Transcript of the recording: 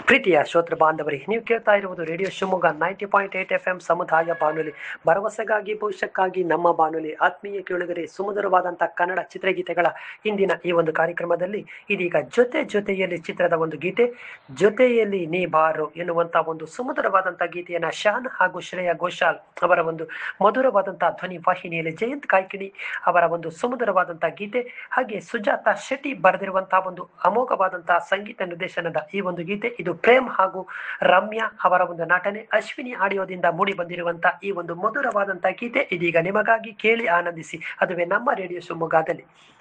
ಪ್ರೀತಿಯ ಶ್ರೋತೃ ಬಾಂಧವರೇ ನೀವು ಕೇಳ್ತಾ ಇರುವುದು radio Shivamogga ninety point eight F M ಸಮುದಾಯ ಬಾನುಲಿ ಭರವಸೆಗಾಗಿ ಭವಿಷ್ಯಕ್ಕಾಗಿ ನಮ್ಮ ಬಾನುಲಿ ಆತ್ಮೀಯ ಕೇಳುಗರೆ ಸುಮಧುರವಾದಂಥ ಕನ್ನಡ ಚಿತ್ರಗೀತೆಗಳ ಇಂದಿನ ಈ ಒಂದು ಕಾರ್ಯಕ್ರಮದಲ್ಲಿ ಇದೀಗ ಜೊತೆ ಜೊತೆಯಲ್ಲಿ ಚಿತ್ರದ ಒಂದು ಗೀತೆ ಜೊತೆಯಲ್ಲಿ ನೀ ಬಾರು ಎನ್ನುವಂಥ ಒಂದು ಸುಮಧುರವಾದಂಥ ಗೀತೆಯನ್ನ ಶಾನ್ ಹಾಗೂ ಶ್ರೇಯಾ ಘೋಷಾಲ್ ಅವರ ಒಂದು ಮಧುರವಾದಂಥ ಧ್ವನಿ ವಾಹಿನಿಯಲ್ಲಿ ಜಯಂತ್ ಕಾಯ್ಕಿಣಿ ಅವರ ಒಂದು ಸುಮಧುರವಾದಂಥ ಗೀತೆ ಹಾಗೆ ಸುಜಾತ ಶೆಟ್ಟಿ ಬರೆದಿರುವಂತಹ ಒಂದು ಅಮೋಘವಾದಂತಹ ಸಂಗೀತ ನಿರ್ದೇಶನದ ಈ ಒಂದು ಗೀತೆ ಇದು ಪ್ರೇಮ್ ಹಾಗೂ ರಮ್ಯಾ ಅವರ ಒಂದು ನಟನೆ ಅಶ್ವಿನಿ ಆಡಿಯೋದಿಂದ ಮೂಡಿ ಬಂದಿರುವಂತಹ ಈ ಒಂದು ಮಧುರವಾದಂತಹ ಗೀತೆ ಇದೀಗ ನಿಮಗಾಗಿ ಕೇಳಿ ಆನಂದಿಸಿ ಅದುವೇ ನಮ್ಮ ರೇಡಿಯೋ ಶಿವಮೊಗ್ಗದಲ್ಲಿ